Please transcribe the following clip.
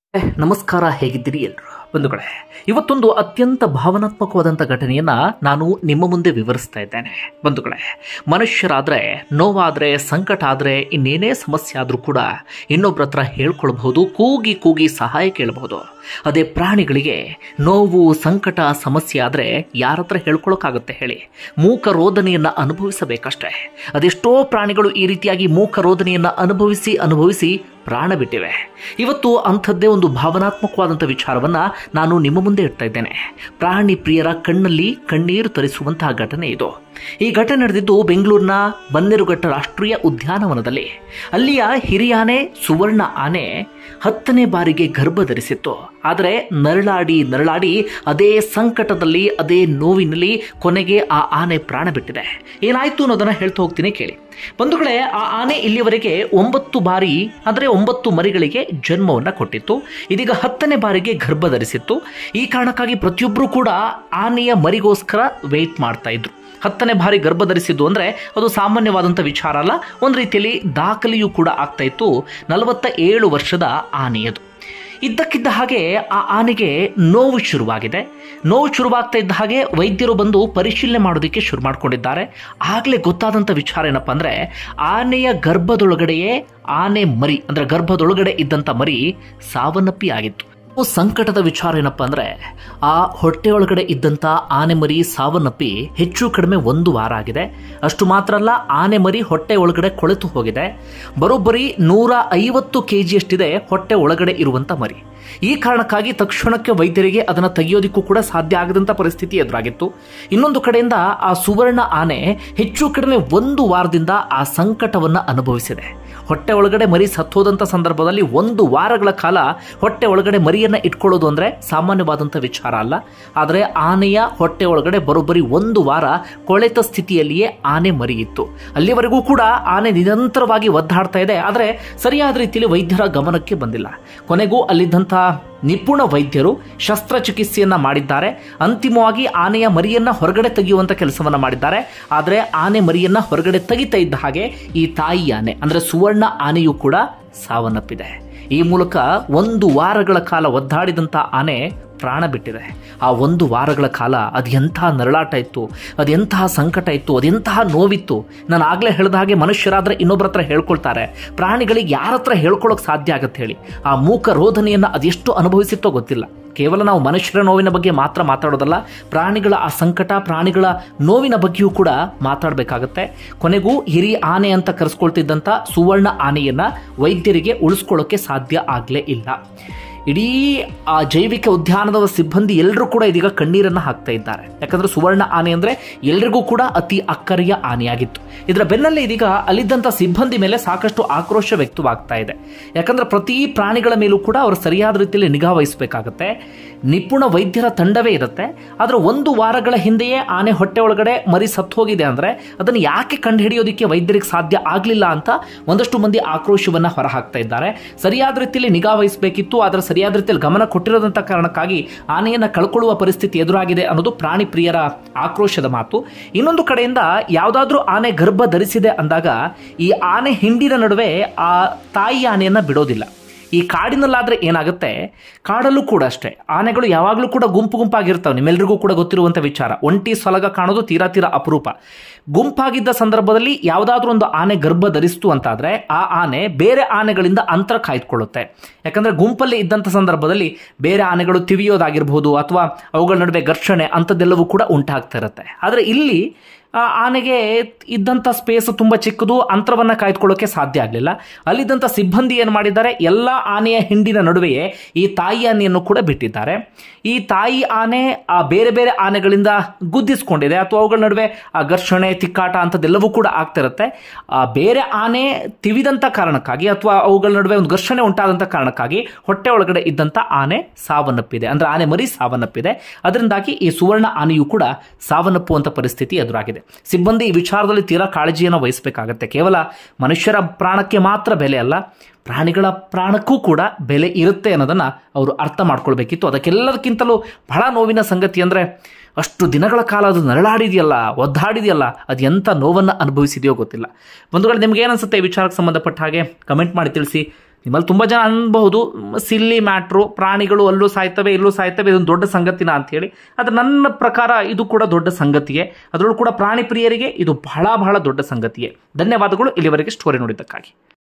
ಏ, ನಮಸ್ಕಾರ ಹೇಗಿದ್ದೀರಿ ಎಲ್ಲರೂ ಬಂಧುಗಳೇ ಇವತ್ತೊಂದು ಅತ್ಯಂತ ಭಾವನಾತ್ಮಕವಾದಂಥ ಘಟನೆಯನ್ನ ನಾನು ನಿಮ್ಮ ಮುಂದೆ ವಿವರಿಸ್ತಾ ಇದ್ದೇನೆ ಬಂಧುಗಳೇ ಮನುಷ್ಯರಾದ್ರೆ ನೋವಾದ್ರೆ ಸಂಕಟ ಆದ್ರೆ ಇನ್ನೇನೇ ಸಮಸ್ಯೆ ಆದರೂ ಕೂಡ ಇನ್ನೊಬ್ಬರ ಹತ್ರ ಹೇಳ್ಕೊಳ್ಬಹುದು ಕೂಗಿ ಕೂಗಿ ಸಹಾಯ ಕೇಳಬಹುದು ಅದೇ ಪ್ರಾಣಿಗಳಿಗೆ ನೋವು ಸಂಕಟ ಸಮಸ್ಯೆ ಆದ್ರೆ ಯಾರ ಹತ್ರ ಹೇಳ್ಕೊಳಕ್ಕಾಗುತ್ತೆ ಹೇಳಿ ಮೂಕ ರೋದನೆಯನ್ನ ಅನುಭವಿಸಬೇಕಷ್ಟೇ ಅದೆಷ್ಟೋ ಪ್ರಾಣಿಗಳು ಈ ರೀತಿಯಾಗಿ ಮೂಕ ರೋದನೆಯನ್ನ ಅನುಭವಿಸಿ ಅನುಭವಿಸಿ ಪ್ರಾಣ ಬಿಟ್ಟಿವೆ ಇವತ್ತು ಅಂಥದ್ದೇ ಒಂದು ಭಾವನಾತ್ಮಕವಾದಂಥ ವಿಚಾರವನ್ನ ನಾನು ನಿಮ್ಮ ಮುಂದೆ ಇಡ್ತಾ ಇದ್ದೇನೆ ಪ್ರಾಣಿ ಪ್ರಿಯರ ಕಣ್ಣಲ್ಲಿ ಕಣ್ಣೀರು ತರಿಸುವಂತಹ ಘಟನೆ ಇದು ಈ ಘಟನೆ ನಡೆದಿದ್ದು ಬೆಂಗಳೂರಿನ ಬನ್ನೇರುಘಟ್ಟ ರಾಷ್ಟ್ರೀಯ ಉದ್ಯಾನವನದಲ್ಲಿ ಅಲ್ಲಿಯ ಹಿರಿಯಾನೆ ಸುವರ್ಣ ಆನೆ ಹತ್ತನೇ ಬಾರಿಗೆ ಗರ್ಭ ಧರಿಸಿತ್ತು ಆದರೆ ನರಳಾಡಿ ನರಳಾಡಿ ಅದೇ ಸಂಕಟದಲ್ಲಿ ಅದೇ ನೋವಿನಲ್ಲಿ ಕೊನೆಗೆ ಆ ಆನೆ ಪ್ರಾಣ ಬಿಟ್ಟಿದೆ ಏನಾಯ್ತು ಅನ್ನೋದನ್ನ ಹೇಳ್ತಾ ಹೋಗ್ತೀನಿ ಕೇಳಿ ಬಂಧುಗಳೇ ಆ ಆನೆ ಇಲ್ಲಿವರೆಗೆ ಒಂಬತ್ತು ಬಾರಿ ಅಂದರೆ ಒಂಬತ್ತು ಮರಿಗಳಿಗೆ ಜನ್ಮವನ್ನ ಕೊಟ್ಟಿತ್ತು ಇದೀಗ ಹತ್ತನೇ ಬಾರಿಗೆ ಗರ್ಭ ಧರಿಸಿತ್ತು ಈ ಕಾರಣಕ್ಕಾಗಿ ಪ್ರತಿಯೊಬ್ಬರು ಕೂಡ ಆನೆಯ ಮರಿಗೋಸ್ಕರ ವೇಟ್ ಮಾಡ್ತಾ ಇದ್ರು ಹತ್ತನೇ ಬಾರಿ ಗರ್ಭ ಧರಿಸಿದ್ದು ಅಂದ್ರೆ ಅದು ಸಾಮಾನ್ಯವಾದಂಥ ವಿಚಾರ ಅಲ್ಲ ಒಂದು ರೀತಿಯಲ್ಲಿ ದಾಖಲೆಯೂ ಕೂಡ ಆಗ್ತಾ ಇತ್ತು ನಲವತ್ತ ಏಳು ವರ್ಷದ ಆನೆಯದು ಇದ್ದಕ್ಕಿದ್ದ ಹಾಗೆ ಆ ಆನೆಗೆ ನೋವು ಶುರುವಾಗಿದೆ ನೋವು ಶುರುವಾಗ್ತಾ ಇದ್ದ ಹಾಗೆ ವೈದ್ಯರು ಬಂದು ಪರಿಶೀಲನೆ ಮಾಡೋದಕ್ಕೆ ಶುರು ಮಾಡ್ಕೊಂಡಿದ್ದಾರೆ ಆಗಲೇ ಗೊತ್ತಾದಂಥ ವಿಚಾರ ಏನಪ್ಪ ಅಂದ್ರೆ ಆನೆಯ ಗರ್ಭದೊಳಗಡೆಯೇ ಆನೆ ಮರಿ ಅಂದ್ರೆ ಗರ್ಭದೊಳಗಡೆ ಇದ್ದಂಥ ಮರಿ ಸಾವನ್ನಪ್ಪಿ ಆಗಿತ್ತು ಸಂಕಟದ ವಿಚಾರ ಏನಪ್ಪ ಅಂದ್ರೆ ಆ ಹೊಟ್ಟೆಯೊಳಗಡೆ ಇದ್ದಂತ ಆನೆ ಮರಿ ಸಾವನ್ನಪ್ಪಿ ಹೆಚ್ಚು ಕಡಿಮೆ ಒಂದು ವಾರ ಆಗಿದೆ ಅಷ್ಟು ಮಾತ್ರ ಅಲ್ಲ ಆನೆ ಮರಿ ಹೊಟ್ಟೆ ಒಳಗಡೆ ಕೊಳೆತು ಹೋಗಿದೆ ಬರೋಬ್ಬರಿ ನೂರ ಐವತ್ತು ಕೆ ಜಿಯಷ್ಟಿದೆ ಹೊಟ್ಟೆ ಒಳಗಡೆ ಇರುವಂತ ಮರಿ ಈ ಕಾರಣಕ್ಕಾಗಿ ತಕ್ಷಣಕ್ಕೆ ವೈದ್ಯರಿಗೆ ಅದನ್ನು ತೆಗೆಯೋದಿಕ್ಕೂ ಕೂಡ ಸಾಧ್ಯ ಆಗದಂತ ಪರಿಸ್ಥಿತಿ ಎದುರಾಗಿತ್ತು ಇನ್ನೊಂದು ಕಡೆಯಿಂದ ಆ ಸುವರ್ಣ ಆನೆ ಹೆಚ್ಚು ಕಡಿಮೆ ಒಂದು ವಾರದಿಂದ ಆ ಸಂಕಟವನ್ನ ಅನುಭವಿಸಿದೆ ಹೊಟ್ಟೆ ಒಳಗಡೆ ಮರಿ ಸತ್ತೋದಂತ ಸಂದರ್ಭದಲ್ಲಿ ಒಂದು ವಾರಗಳ ಕಾಲ ಹೊಟ್ಟೆ ಒಳಗಡೆ ಮರಿಯನ್ನ ಇಟ್ಕೊಳ್ಳೋದು ಅಂದ್ರೆ ಸಾಮಾನ್ಯವಾದಂಥ ವಿಚಾರ ಅಲ್ಲ ಆದರೆ ಆನೆಯ ಹೊಟ್ಟೆ ಒಳಗಡೆ ಬರೋಬ್ಬರಿ ಒಂದು ವಾರ ಕೊಳೆತ ಸ್ಥಿತಿಯಲ್ಲಿಯೇ ಆನೆ ಮರಿ ಇತ್ತು ಅಲ್ಲಿವರೆಗೂ ಕೂಡ ಆನೆ ನಿರಂತರವಾಗಿ ಒದ್ದಾಡ್ತಾ ಇದೆ ಆದರೆ ಸರಿಯಾದ ರೀತಿಯಲ್ಲಿ ವೈದ್ಯರ ಗಮನಕ್ಕೆ ಬಂದಿಲ್ಲ ಕೊನೆಗೂ ಅಲ್ಲಿದ್ದಂಥ ನಿಪುಣ ವೈದ್ಯರು ಶಸ್ತ್ರಚಿಕಿತ್ಸೆಯನ್ನ ಮಾಡಿದ್ದಾರೆ ಅಂತಿಮವಾಗಿ ಆನೆಯ ಮರಿಯನ್ನ ಹೊರಗಡೆ ತೆಗೆಯುವಂತ ಕೆಲಸವನ್ನ ಮಾಡಿದ್ದಾರೆ ಆದರೆ ಆನೆ ಮರಿಯನ್ನ ಹೊರಗಡೆ ತೆಗಿತಾ ಇದ್ದ ಹಾಗೆ ಈ ತಾಯಿ ಆನೆ ಅಂದ್ರೆ ಸುವರ್ಣ ಆನೆಯೂ ಕೂಡ ಸಾವನ್ನಪ್ಪಿದೆ ಈ ಮೂಲಕ ಒಂದು ವಾರಗಳ ಕಾಲ ಒದ್ದಾಡಿದಂಥ ಆನೆ ಪ್ರಾಣ ಬಿಟ್ಟಿದೆ ಆ ಒಂದು ವಾರಗಳ ಕಾಲ ಅದೆಂತಹ ನರಳಾಟ ಇತ್ತು ಅದೆಂತಹ ಸಂಕಟ ಇತ್ತು ಅದೆಂತಹ ನೋವಿತ್ತು ನಾನು ಆಗಲೇ ಹೇಳಿದ ಹಾಗೆ ಮನುಷ್ಯರಾದ್ರೆ ಇನ್ನೊಬ್ಬರ ಹತ್ರ ಹೇಳ್ಕೊಳ್ತಾರೆ ಪ್ರಾಣಿಗಳಿಗೆ ಯಾರ ಹತ್ರ ಹೇಳ್ಕೊಳ್ಳೋಕೆ ಸಾಧ್ಯ ಆಗತ್ತೆ ಹೇಳಿ ಆ ಮೂಕ ರೋಧನೆಯನ್ನು ಅದೆಷ್ಟು ಅನುಭವಿಸಿತ್ತೋ ಗೊತ್ತಿಲ್ಲ ಕೇವಲ ನಾವು ಮನುಷ್ಯರ ನೋವಿನ ಬಗ್ಗೆ ಮಾತ್ರ ಮಾತಾಡೋದಲ್ಲ ಪ್ರಾಣಿಗಳ ಆ ಸಂಕಟ ಪ್ರಾಣಿಗಳ ನೋವಿನ ಬಗ್ಗೆಯೂ ಕೂಡ ಮಾತಾಡಬೇಕಾಗತ್ತೆ ಕೊನೆಗೂ ಹಿರಿ ಆನೆ ಅಂತ ಕರೆಸ್ಕೊಳ್ತಿದ್ದಂಥ ಸುವರ್ಣ ಆನೆಯನ್ನ ವೈದ್ಯರಿಗೆ ಉಳಿಸ್ಕೊಳ್ಳೋಕೆ ಸಾಧ್ಯ ಆಗಲೇ ಇಲ್ಲ ಇಡೀ ಆ ಜೈವಿಕ ಉದ್ಯಾನದ ಸಿಬ್ಬಂದಿ ಎಲ್ಲರೂ ಕೂಡ ಇದೀಗ ಕಣ್ಣೀರನ್ನ ಹಾಕ್ತಾ ಇದ್ದಾರೆ ಯಾಕಂದ್ರೆ ಸುವರ್ಣ ಆನೆ ಅಂದ್ರೆ ಎಲ್ರಿಗೂ ಕೂಡ ಅತಿ ಅಕ್ಕರಿಯ ಆನೆಯಾಗಿತ್ತು ಇದರ ಬೆನ್ನಲ್ಲೇ ಇದೀಗ ಅಲ್ಲಿದ್ದಂಥ ಸಿಬ್ಬಂದಿ ಮೇಲೆ ಸಾಕಷ್ಟು ಆಕ್ರೋಶ ವ್ಯಕ್ತವಾಗ್ತಾ ಇದೆ ಯಾಕಂದ್ರೆ ಪ್ರತಿ ಪ್ರಾಣಿಗಳ ಮೇಲೂ ಕೂಡ ಅವರು ಸರಿಯಾದ ರೀತಿಯಲ್ಲಿ ನಿಗಾ ವಹಿಸಬೇಕಾಗತ್ತೆ ನಿಪುಣ ವೈದ್ಯರ ತಂಡವೇ ಇರುತ್ತೆ ಆದ್ರೆ ಒಂದು ವಾರಗಳ ಹಿಂದೆಯೇ ಆನೆ ಹೊಟ್ಟೆ ಒಳಗಡೆ ಮರಿ ಸತ್ತು ಹೋಗಿದೆ ಅಂದ್ರೆ ಅದನ್ನು ಯಾಕೆ ಕಂಡುಹಿಡಿಯೋದಕ್ಕೆ ವೈದ್ಯರಿಗೆ ಸಾಧ್ಯ ಆಗಲಿಲ್ಲ ಅಂತ ಒಂದಷ್ಟು ಮಂದಿ ಆಕ್ರೋಶವನ್ನ ಹೊರಹಾಕ್ತಾ ಇದ್ದಾರೆ ಸರಿಯಾದ ರೀತಿಯಲ್ಲಿ ನಿಗಾ ವಹಿಸಬೇಕಿತ್ತು ಅದರ ಸರಿಯಾದ ರೀತಿಯಲ್ಲಿ ಗಮನ ಕೊಟ್ಟಿರೋದಂತ ಕಾರಣಕ್ಕಾಗಿ ಆನೆಯನ್ನ ಕಳ್ಕೊಳ್ಳುವ ಪರಿಸ್ಥಿತಿ ಎದುರಾಗಿದೆ ಅನ್ನೋದು ಪ್ರಾಣಿ ಪ್ರಿಯರ ಆಕ್ರೋಶದ ಮಾತು ಇನ್ನೊಂದು ಕಡೆಯಿಂದ ಯಾವುದಾದ್ರೂ ಆನೆ ಗರ್ಭ ಧರಿಸಿದೆ ಅಂದಾಗ ಈ ಆನೆ ಹಿಂಡಿನ ನಡುವೆ ಆ ತಾಯಿ ಆನೆಯನ್ನ ಬಿಡೋದಿಲ್ಲ ಈ ಕಾಡಿನಲ್ಲಾದ್ರೆ ಏನಾಗುತ್ತೆ ಕಾಡಲ್ಲೂ ಕೂಡ ಅಷ್ಟೇ ಆನೆಗಳು ಯಾವಾಗಲೂ ಕೂಡ ಗುಂಪು ಗುಂಪಾಗಿರ್ತಾವೆ ನಿಮ್ಮೆಲ್ರಿಗೂ ಕೂಡ ಗೊತ್ತಿರುವಂಥ ವಿಚಾರ ಒಂಟಿ ಸಲಗ ಕಾಣೋದು ತೀರಾ ತೀರಾ ಅಪರೂಪ ಗುಂಪಾಗಿದ್ದ ಸಂದರ್ಭದಲ್ಲಿ ಯಾವುದಾದ್ರೂ ಒಂದು ಆನೆ ಗರ್ಭ ಧರಿಸ್ತು ಅಂತಾದ್ರೆ ಆ ಆನೆ ಬೇರೆ ಆನೆಗಳಿಂದ ಅಂತರ ಕಾಯ್ದುಕೊಳ್ಳುತ್ತೆ ಯಾಕಂದ್ರೆ ಗುಂಪಲ್ಲಿ ಇದ್ದಂಥ ಸಂದರ್ಭದಲ್ಲಿ ಬೇರೆ ಆನೆಗಳು ತಿವಿಯೋದಾಗಿರ್ಬೋದು ಅಥವಾ ಅವುಗಳ ನಡುವೆ ಘರ್ಷಣೆ ಅಂಥದ್ದೆಲ್ಲವೂ ಕೂಡ ಉಂಟಾಗ್ತಾ ಇರುತ್ತೆ ಆದರೆ ಇಲ್ಲಿ ಆ ಆನೆಗೆ ಇದ್ದಂಥ ಸ್ಪೇಸ್ ತುಂಬ ಚಿಕ್ಕದು ಅಂತರವನ್ನು ಕಾಯ್ದುಕೊಳ್ಳೋಕೆ ಸಾಧ್ಯ ಆಗಲಿಲ್ಲ ಅಲ್ಲಿದ್ದಂಥ ಸಿಬ್ಬಂದಿ ಏನು ಮಾಡಿದ್ದಾರೆ ಎಲ್ಲ ಆನೆಯ ಹಿಂಡಿನ ನಡುವೆಯೇ ಈ ತಾಯಿ ಆನೆಯನ್ನು ಕೂಡ ಬಿಟ್ಟಿದ್ದಾರೆ ಈ ತಾಯಿ ಆನೆ ಆ ಬೇರೆ ಬೇರೆ ಆನೆಗಳಿಂದ ಗುದ್ದಿಸ್ಕೊಂಡಿದೆ ಅಥವಾ ಅವುಗಳ ನಡುವೆ ಆ ಘರ್ಷಣೆ ತಿಕ್ಕಾಟ ಅಂಥದ್ದೆಲ್ಲವೂ ಕೂಡ ಆಗ್ತಿರುತ್ತೆ ಆ ಬೇರೆ ಆನೆ ತಿವಿದಂಥ ಕಾರಣಕ್ಕಾಗಿ ಅಥವಾ ಅವುಗಳ ನಡುವೆ ಒಂದು ಘರ್ಷಣೆ ಉಂಟಾದಂಥ ಕಾರಣಕ್ಕಾಗಿ ಹೊಟ್ಟೆ ಒಳಗಡೆ ಇದ್ದಂಥ ಆನೆ ಸಾವನ್ನಪ್ಪಿದೆ ಅಂದ್ರೆ ಆನೆ ಮರಿ ಸಾವನ್ನಪ್ಪಿದೆ ಅದರಿಂದಾಗಿ ಈ ಸುವರ್ಣ ಆನೆಯೂ ಕೂಡ ಸಾವನ್ನಪ್ಪುವಂಥ ಪರಿಸ್ಥಿತಿ ಎದುರಾಗಿದೆ ಸಿಬ್ಬಂದಿ ಈ ವಿಚಾರದಲ್ಲಿ ತೀರಾ ಕಾಳಜಿಯನ್ನು ವಹಿಸಬೇಕಾಗತ್ತೆ ಕೇವಲ ಮನುಷ್ಯರ ಪ್ರಾಣಕ್ಕೆ ಮಾತ್ರ ಬೆಲೆ ಅಲ್ಲ ಪ್ರಾಣಿಗಳ ಪ್ರಾಣಕ್ಕೂ ಕೂಡ ಬೆಲೆ ಇರುತ್ತೆ ಅನ್ನೋದನ್ನ ಅವರು ಅರ್ಥ ಮಾಡ್ಕೊಳ್ಬೇಕಿತ್ತು ಅದಕ್ಕೆಲ್ಲದಕ್ಕಿಂತಲೂ ಬಹಳ ನೋವಿನ ಸಂಗತಿ ಅಂದ್ರೆ ಅಷ್ಟು ದಿನಗಳ ಕಾಲ ಅದು ನರಳಾಡಿದೆಯಲ್ಲ ಒದ್ದಾಡಿದೆಯಲ್ಲ ಅದು ಎಂಥ ನೋವನ್ನು ಅನುಭವಿಸಿದೆಯೋ ಗೊತ್ತಿಲ್ಲ ಬಂಧುಗಳು ನಿಮ್ಗೆ ಏನನ್ಸುತ್ತೆ ಈ ವಿಚಾರಕ್ಕೆ ಸಂಬಂಧಪಟ್ಟ ಹಾಗೆ ಕಮೆಂಟ್ ಮಾಡಿ ತಿಳಿಸಿ ನಿಮ್ಮಲ್ಲಿ ತುಂಬ ಜನ ಅನ್ಬಹುದು ಸಿಲ್ಲಿ ಮ್ಯಾಟ್ರು ಪ್ರಾಣಿಗಳು ಅಲ್ಲೂ ಸಾಯ್ತವೆ ಇಲ್ಲೂ ಸಾಯ್ತವೆ ಇದೊಂದು ದೊಡ್ಡ ಸಂಗತಿನ ಅಂತೇಳಿ ಆದರೆ ನನ್ನ ಪ್ರಕಾರ ಇದು ಕೂಡ ದೊಡ್ಡ ಸಂಗತಿಯೇ ಅದರಲ್ಲೂ ಕೂಡ ಪ್ರಾಣಿ ಪ್ರಿಯರಿಗೆ ಇದು ಬಹಳ ಬಹಳ ದೊಡ್ಡ ಸಂಗತಿಯೇ ಧನ್ಯವಾದಗಳು ಇಲ್ಲಿವರೆಗೆ ಸ್ಟೋರಿ ನೋಡಿದ್ದಕ್ಕಾಗಿ